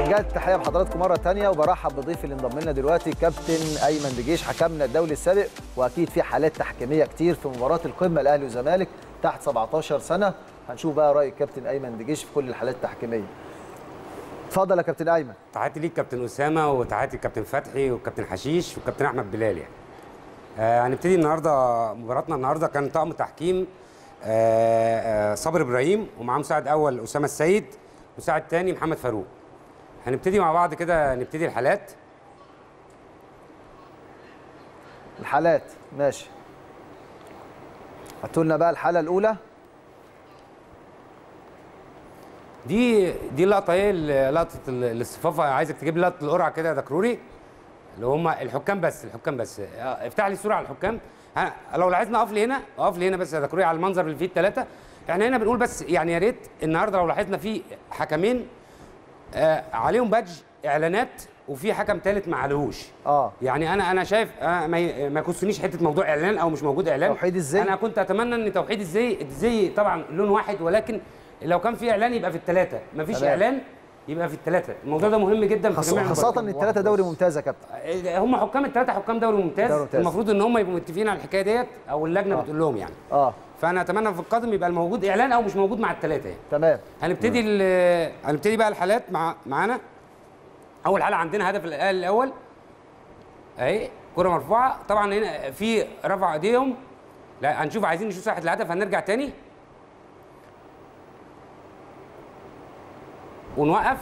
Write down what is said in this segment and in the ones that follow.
رجعت التحيه بحضراتكم مره ثانيه وبرحب بضيفي اللي انضم لنا دلوقتي كابتن ايمن دجيش حكمنا الدولي السابق واكيد في حالات تحكيميه كتير في مباراه القمه الاهلي والزمالك تحت 17 سنه هنشوف بقى راي الكابتن ايمن دجيش في كل الحالات التحكيميه اتفضل يا كابتن ايمن تحياتي ليك كابتن اسامه وتحياتي لكابتن فتحي والكابتن حشيش والكابتن احمد بلال يعني آه هنبتدي النهارده مباراتنا النهارده كان طقم تحكيم آه آه صابر ابراهيم ومعاه مساعد اول اسامه السيد مساعد تاني محمد فاروق هنبتدي مع بعض كده نبتدي الحالات الحالات ماشي هاتوا لنا بقى الحاله الاولى دي دي اللقطه ايه ال- لقطه ال- الاصطفافه عايزك تجيب لي لقطه القرعه كده يا دكروري اللي هم الحكام بس الحكام بس آه، افتح لي الصوره على الحكام ها، لو لاحظنا اقف لي هنا اقف لي هنا بس يا دكروري على المنظر اللي فيه الثلاثه احنا هنا بنقول بس يعني يا ريت النهارده لو لاحظنا في حكمين آه عليهم بادج اعلانات وفي حكم ثالث ما عليهوش اه يعني انا انا شايف آه ما ي- ما يخصنيش حته موضوع اعلان او مش موجود اعلان توحيد الزي. انا كنت اتمنى ان توحيد الزي الزي طبعا لون واحد ولكن لو كان في اعلان يبقى في الثلاثه ما فيش تمام. اعلان يبقى في الثلاثه الموضوع ده مهم جدا في خاصة, جميع خاصة ان الثلاثة دوري ممتاز يا كابتن المباريات. هم حكام الثلاثه حكام دوري ممتاز, دوري ممتاز. المفروض ان هم يبقوا متفقين على الحكايه ديت او اللجنه آه. بتقول لهم يعني اه فانا اتمنى في القادم يبقى الموجود اعلان او مش موجود مع الثلاثه يعني تمام هنبتدي ال- هنبتدي بقى الحالات مع معانا اول حاله عندنا هدف الاهلي الاول اهي كره مرفوعه طبعا هنا في رفع ايديهم لا هنشوف عايزين نشوف ساحه الهدف هنرجع تاني ونوقف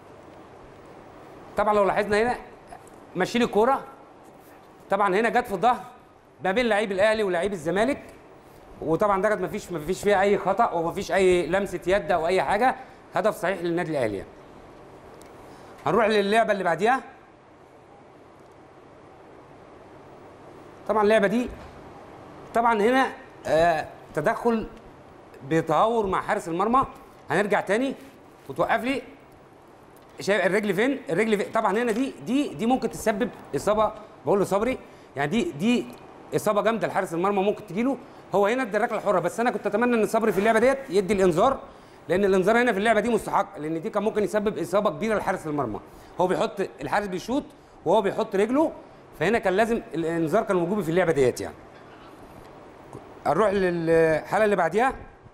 طبعا لو لاحظنا هنا ماشيين الكوره طبعا هنا جت في الظهر ما بين لعيب الاهلي ولعيب الزمالك وطبعا ده ما فيش ما فيش فيها اي خطا وما فيش اي لمسه يد او اي حاجه هدف صحيح للنادي الاهلي يعني. هنروح للعبه اللي بعديها طبعا اللعبه دي طبعا هنا آه تدخل بتهور مع حارس المرمى هنرجع تاني وتوقف لي شايف الرجل فين الرجل فين طبعا هنا دي دي دي ممكن تسبب اصابه بقول له صبري يعني دي دي اصابه جامده لحارس المرمى ممكن تجيله هو هنا ادى الركله الحره بس انا كنت اتمنى ان صبري في اللعبه ديت يدي الانذار لان الانذار هنا في اللعبه دي مستحق لان دي كان ممكن يسبب اصابه كبيره لحارس المرمى هو بيحط الحارس بيشوط وهو بيحط رجله فهنا كان لازم الانذار كان موجود في اللعبه ديت يعني نروح للحاله اللي بعديها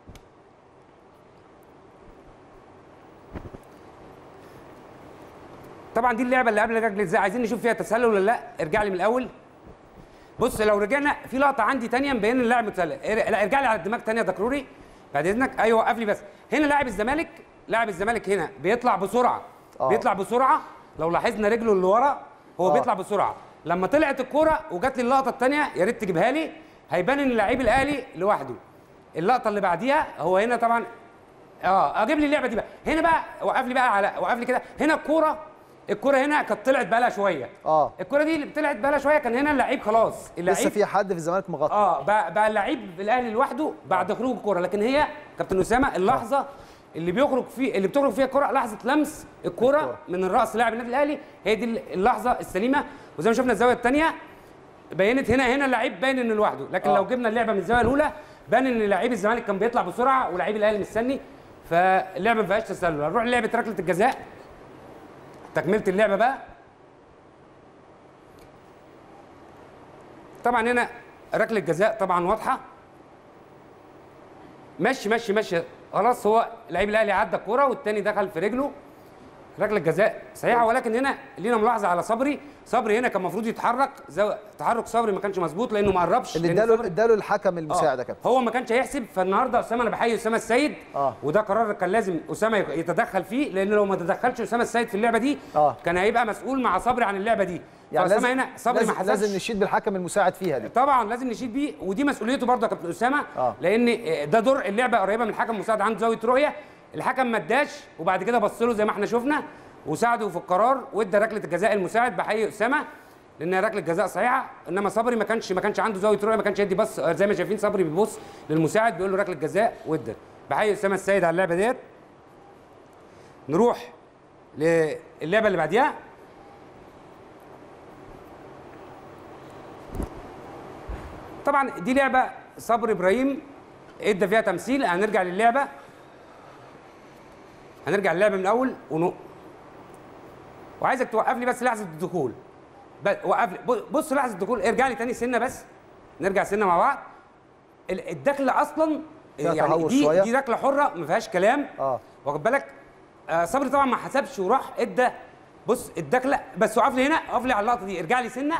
طبعا دي اللعبه اللي قبل رجل ازاي عايزين نشوف فيها تسلل ولا لا ارجع لي من الاول بص لو رجعنا في لقطه عندي تانية مبين اللاعب متسلل إر- لا ارجع لي على الدماغ تانية يا دكروري بعد اذنك ايوه وقف لي بس هنا لاعب الزمالك لاعب الزمالك هنا بيطلع بسرعه آه. بيطلع بسرعه لو لاحظنا رجله اللي ورا هو آه. بيطلع بسرعه لما طلعت الكوره وجات لي اللقطه الثانيه يا ريت تجيبها لي هيبان ان لعيب الاهلي لوحده اللقطه اللي بعديها هو هنا طبعا اه اجيب لي اللعبه دي بقى هنا بقى وقف لي بقى على وقف لي كده هنا الكوره الكوره هنا كانت طلعت بقى لها شويه اه الكوره دي اللي طلعت بقى لها شويه كان هنا اللعيب خلاص لسه اللعيب في حد في الزمالك مغطى اه بقى, بقى اللعيب الاهلي لوحده بعد خروج الكوره لكن هي كابتن اسامه اللحظه اللي بيخرج فيه اللي بتخرج فيها الكوره لحظه لمس الكوره الكرة. من الراس لاعب النادي الاهلي هي دي اللحظه السليمه وزي ما شفنا الزاويه الثانيه بينت هنا هنا اللعيب باين انه لوحده لكن آه. لو جبنا اللعبه من الزاويه الاولى بان ان لعيب الزمالك كان بيطلع بسرعه ولعيب الاهلي مستني فاللعبه ما فيهاش تسلل هنروح لعبه ركله الجزاء تكمله اللعبه بقى طبعا هنا ركله جزاء طبعا واضحه مشي مشي مشي خلاص هو لعيب الاهلي عدى الكوره والتاني دخل في رجله ركله جزاء صحيحه ولكن هنا لينا ملاحظه على صبري صبري هنا كان المفروض يتحرك زي تحرك صبري ما كانش مظبوط لانه ما قربش اللي لأن اداله صبري- اداله الحكم المساعد يا آه. كابتن هو ما كانش هيحسب فالنهارده اسامه انا بحيي اسامه السيد آه. وده قرار كان لازم اسامه يتدخل فيه لان لو ما تدخلش اسامه السيد في اللعبه دي آه. كان هيبقى مسؤول مع صبري عن اللعبه دي يعني فاسامه لازم هنا صبري ما لازم, لازم حسبش نشيد بالحكم المساعد فيها دي طبعا لازم نشيد بيه ودي مسؤوليته برضه يا كابتن اسامه آه. لان ده دور اللعبه قريبه من الحكم المساعد عنده زاويه رؤيه الحكم ما اداش وبعد كده بص له زي ما احنا شفنا وساعده في القرار وادى ركله الجزاء المساعد بحيي اسامه لان ركله جزاء صحيحه انما صبري ما كانش ما كانش عنده زاويه رؤيه ما كانش يدي بص زي ما شايفين صبري بيبص للمساعد بيقول له ركله جزاء وادى بحيي اسامه السيد على اللعبه ديت نروح للعبه اللي بعديها طبعا دي لعبه صبري ابراهيم ادى فيها تمثيل هنرجع للعبه هنرجع للعبه من الاول ونو وعايزك توقف لي بس لحظه الدخول بس وقف لي ب- بص لحظه الدخول ارجع لي تاني سنه بس نرجع سنه مع بعض ال- الدخله اصلا فيها يعني تهور دي شوية. دي ركله حره ما فيهاش كلام اه واخد بالك آه صبري طبعا ما حسبش وراح ادى بص الدخله بس وقف لي هنا وقف لي على اللقطه دي ارجع لي سنه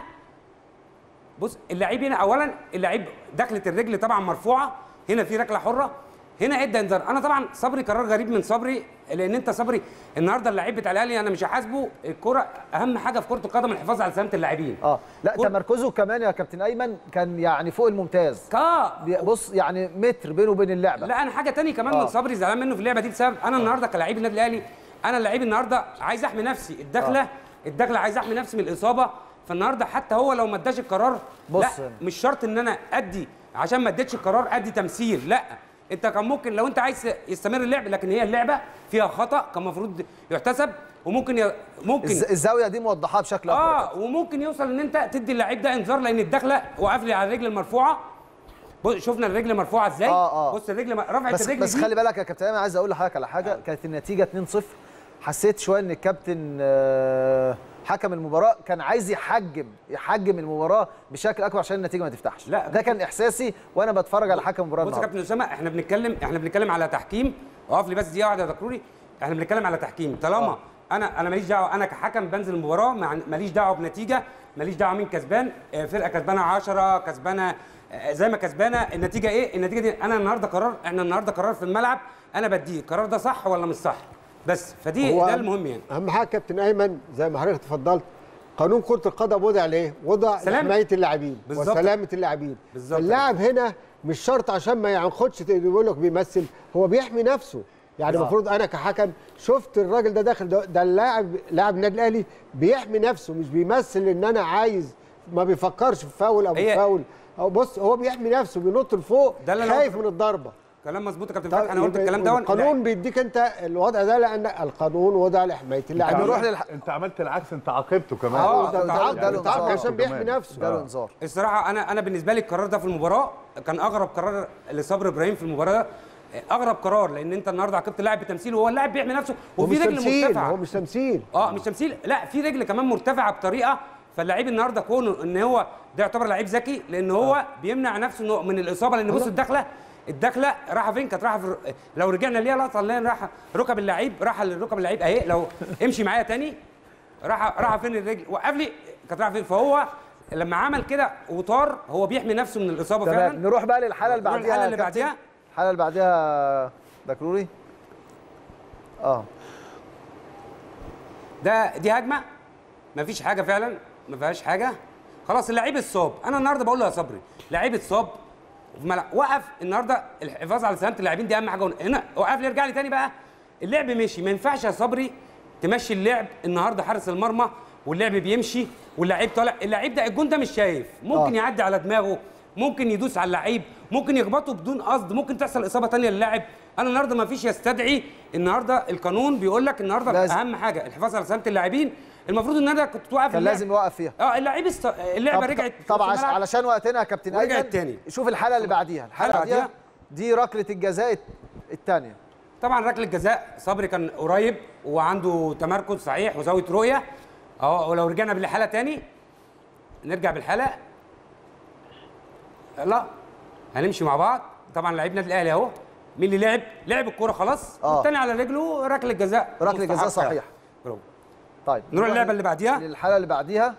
بص اللعيب هنا اولا اللعيب دخله الرجل طبعا مرفوعه هنا في ركله حره هنا ادى انذار انا طبعا صبري قرار غريب من صبري لان انت صبري النهارده اللعيب بتاع الاهلي انا مش هحاسبه الكره اهم حاجه في كره القدم الحفاظ على سلامه اللاعبين اه لا كل- تمركزه كمان يا كابتن ايمن كان يعني فوق الممتاز كا بي- بص يعني متر بينه وبين اللعبه لا انا حاجه تاني كمان آه. من صبري زعلان منه في اللعبه دي بسبب انا النهارده كلاعب النادي الاهلي انا اللعيب النهارده عايز احمي نفسي الدخله آه. الدخله عايز احمي نفسي من الاصابه فالنهارده حتى هو لو ما اداش القرار بص لا هنا. مش شرط ان انا ادي عشان ما اديتش القرار ادي تمثيل لا انت كان ممكن لو انت عايز يستمر اللعب لكن هي اللعبه فيها خطا كان المفروض يحتسب وممكن ي... ممكن الز- الزاويه دي موضحاها بشكل اكبر اه وممكن يوصل ان انت تدي اللعيب ده انذار لان الدخله وقف لي على الرجل المرفوعه بص شفنا الرجل مرفوعه ازاي آه، آه. بص الرجل م- رفعت بس الرجل بس دي خلي بالك يا كابتن ايمن عايز اقول لحضرتك على حاجه كانت النتيجه 2-0 حسيت شويه ان الكابتن آه، حكم المباراه كان عايز يحجم يحجم المباراه بشكل اكبر عشان النتيجه ما تفتحش لا. ده كان احساسي وانا بتفرج على حكم المباراه بص يا النهارده كابتن اسامه احنا بنتكلم احنا بنتكلم على تحكيم اقف لي بس دقيقه واحده يا دكروري احنا بنتكلم على تحكيم طالما آه. انا انا ماليش دعوه انا كحكم بنزل المباراه مع- ماليش دعوه بنتيجه ماليش دعوه مين كسبان آه، فرقه كسبانه 10 كسبانه آه، زي ما كسبانه النتيجه ايه النتيجه دي انا النهارده قرار احنا النهارده قرار في الملعب انا بديه القرار ده صح ولا مش صح بس فدي هو ده المهم يعني اهم حاجه كابتن ايمن زي ما حضرتك اتفضلت قانون كره القدم وضع ليه؟ وضع سلامة. لحمايه اللاعبين بالظبط. وسلامه اللاعبين بالظبط. اللاعب هنا مش شرط عشان ما ياخدش يقول لك بيمثل هو بيحمي نفسه يعني آه. المفروض انا كحكم شفت الراجل ده داخل ده, ده اللاعب لاعب النادي الاهلي بيحمي نفسه مش بيمثل ان انا عايز ما بيفكرش في فاول او هي- فاول او بص هو بيحمي نفسه بينط لفوق ده اللي أنا خايف قلته. من الضربه كلام مظبوط يا كابتن طيب فتحي انا قلت يبقى الكلام ده القانون بيديك انت الوضع ده لان القانون وضع لحمايه اللاعبين نروح للح- انت عملت العكس انت عاقبته كمان آه، ده ده- تعاقب- ده له تعاقب انذار. عشان بيحمي كمان. نفسه ده له انذار الصراحه انا انا بالنسبه لي القرار ده في المباراه كان اغرب قرار لصبر ابراهيم في المباراه ده اغرب قرار لان انت النهارده عاقبت اللاعب بتمثيل وهو اللاعب بيحمي نفسه هو وفي مش رجل تمثيل مرتفعه هو مش تمثيل اه مش تمثيل لا في رجل كمان مرتفعه بطريقه فاللعيب النهارده كونه ان هو ده يعتبر لعيب ذكي لان هو بيمنع نفسه إنه من الاصابه لان بص الدخله الدخله راحه فين كانت راحه في الر- لو رجعنا ليها لقطه نلاقي راحه ركب اللعيب راحه لركب اللعيب اهي لو امشي معايا تاني راحه راحه فين الرجل وقف لي كانت راحه فين فهو لما عمل كده وطار هو بيحمي نفسه من الاصابه تمام فعلا نروح بقى للحاله اللي نروح بعديها للحالة يا اللي كابتن. بعديها. الحاله اللي بعديها دكروري اه ده دي هجمه مفيش حاجه فعلا ما فيهاش حاجه خلاص اللعيب اتصاب انا النهارده بقول له يا صبري لعيب اتصاب في ملعب وقف النهارده الحفاظ على سلامه اللاعبين دي اهم حاجه هنا وقف لي ارجع لي تاني بقى اللعب مشي ما ينفعش يا صبري تمشي اللعب النهارده حارس المرمى واللعب بيمشي واللعيب طالع اللعيب ده الجون ده مش شايف ممكن آه. يعدي على دماغه ممكن يدوس على اللعيب ممكن يخبطه بدون قصد ممكن تحصل اصابه تانية للاعب انا النهارده ما فيش يستدعي النهارده القانون بيقول لك النهارده لازم. اهم حاجه الحفاظ على سلامه اللاعبين المفروض ان انا كنت توقف كان اللعب. لازم يوقف فيها اه اللعيب است... اللعبه طب- رجعت طب في عش- الملعب. علشان وقتنا يا كابتن ورجعت ايمن تاني. شوف الحاله اللي بعديها الحاله الحالة اللي بعديها بعديها. دي ركله الجزاء الثانيه طبعا ركله جزاء صبري كان قريب وعنده تمركز صحيح وزاويه رؤيه اهو ولو رجعنا بالحاله تاني نرجع بالحاله لا هنمشي مع بعض طبعا لعيب نادي الاهلي اهو مين اللي لعب لعب الكوره خلاص آه. والتاني على رجله ركله جزاء ركلة جزاء مستحقة. صحيح. برافو. طيب نروح اللعبة اللي بعديها. للحاله اللي بعديها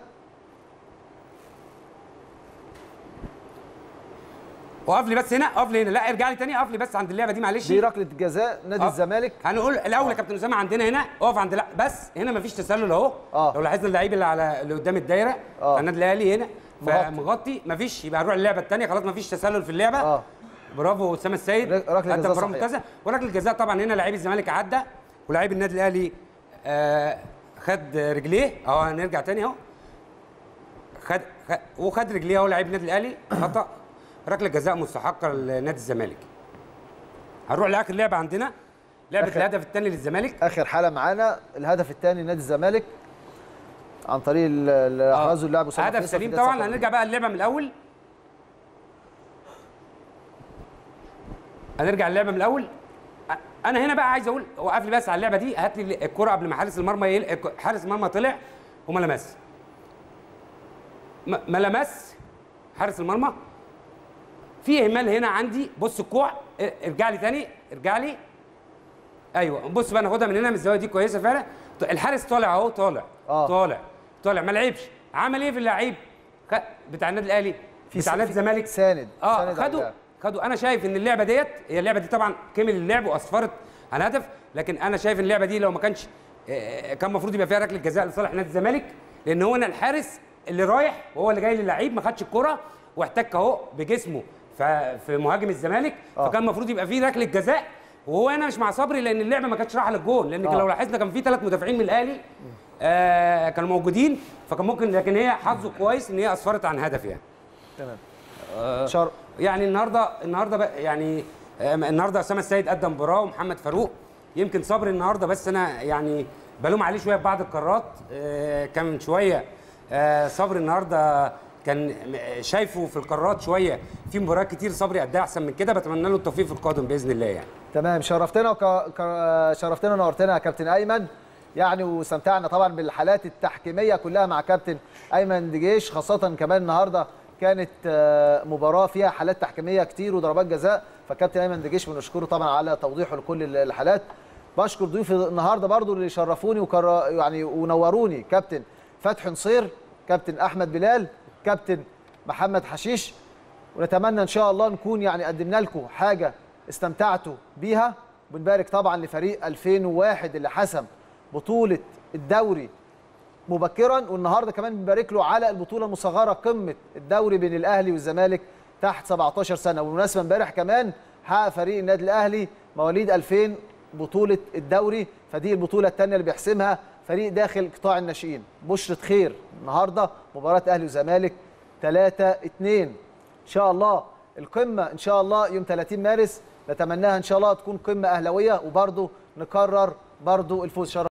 وقف لي بس هنا اقف لي هنا لا ارجع لي تاني اقف لي بس عند اللعبه دي معلش دي ركله جزاء نادي آه. الزمالك هنقول الاول يا كابتن اسامه عندنا هنا اقف عند لا بس هنا مفيش تسلل اهو آه. لو لاحظنا اللعيب اللي على اللي قدام الدايره آه. بتاع النادي الاهلي هنا مغطي. فمغطي مفيش يبقى نروح اللعبه الثانيه خلاص مفيش تسلل في اللعبه اه برافو اسامه السيد رك- ركلة أدى جزاء مباراة صحيح. ممتازه وركله الجزاء طبعا هنا لعيب الزمالك عدى ولاعيب النادي الاهلي آه خد رجليه اهو هنرجع تاني اهو خد, خد وخد رجليه اهو لعيب النادي الاهلي خطا ركله جزاء مستحقه لنادي الزمالك هنروح لاخر لعبه عندنا لعبه آخر. الهدف الثاني للزمالك اخر حاله معانا الهدف الثاني نادي الزمالك عن طريق ال- اللي احرزه اللاعب اسامه هدف فيصل في سليم الدقيقة طبعا 87. هنرجع بقى اللعبه من الاول هنرجع اللعبه من الاول أ- انا هنا بقى عايز اقول وقف لي بس على اللعبه دي هات لي الكره قبل ما حارس المرمى يل... حارس المرمى طلع وما لمس ما ما لمس حارس المرمى في اهمال هنا عندي بص الكوع ار- ارجع لي تاني ارجع لي ايوه بص بقى ناخدها من هنا من الزاويه دي كويسه فعلا ط- الحارس طالع اهو طالع آه. طالع طالع ما لعبش عمل ايه في اللعيب خ- بتاع النادي الاهلي في بتاع س- نادي في- الزمالك ساند اه ساند على خدوا اللعب. خدوا انا شايف ان اللعبه ديت هي اللعبه دي طبعا كمل اللعب واسفرت عن هدف لكن انا شايف ان اللعبه دي لو ما كانش آه، كان المفروض يبقى فيها ركله جزاء لصالح نادي الزمالك لان هو هنا الحارس اللي رايح وهو اللي جاي للعيب ما خدش الكره واحتك اهو بجسمه ف- في مهاجم الزمالك آه. فكان المفروض يبقى فيه ركله جزاء وهو هنا مش مع صبري لان اللعبه ما كانتش رايحه للجول لان آه. لو لاحظنا كان في ثلاث مدافعين من الاهلي آه كانوا موجودين فكان ممكن لكن هي حظه كويس ان هي اسفرت عن هدف يعني تمام شر... يعني النهارده النهارده بقى يعني آم، النهارده اسامه السيد قدم مباراه ومحمد فاروق يمكن صبري النهارده بس انا يعني بلوم عليه شويه في بعض القرارات آه، كان من شويه آه، صبري النهارده كان م- شايفه في القرارات شويه في مباريات كتير صبري اداها احسن من كده بتمنى له التوفيق في القادم باذن الله يعني تمام شرفتنا وك... ك... شرفتنا ونورتنا يا كابتن ايمن يعني واستمتعنا طبعا بالحالات التحكيميه كلها مع كابتن ايمن دجيش خاصه كمان النهارده كانت آه، مباراه فيها حالات تحكيميه كتير وضربات جزاء فكابتن ايمن دجيش بنشكره طبعا على توضيحه لكل الحالات بشكر ضيوفي النهارده برضو اللي شرفوني وكر... يعني ونوروني كابتن فتحي نصير كابتن احمد بلال كابتن محمد حشيش ونتمنى ان شاء الله نكون يعني قدمنا لكم حاجه استمتعتوا بيها بنبارك طبعا لفريق 2001 اللي حسم بطوله الدوري مبكرا والنهارده كمان بنبارك له على البطوله المصغره قمه الدوري بين الاهلي والزمالك تحت 17 سنه وبالمناسبه امبارح كمان حقق فريق النادي الاهلي مواليد 2000 بطوله الدوري فدي البطوله الثانيه اللي بيحسمها فريق داخل قطاع الناشئين بشرة خير النهارده مباراه اهلي وزمالك 3 2 ان شاء الله القمه ان شاء الله يوم 30 مارس نتمناها ان شاء الله تكون قمه اهلاويه وبرضه نكرر برضه الفوز شرف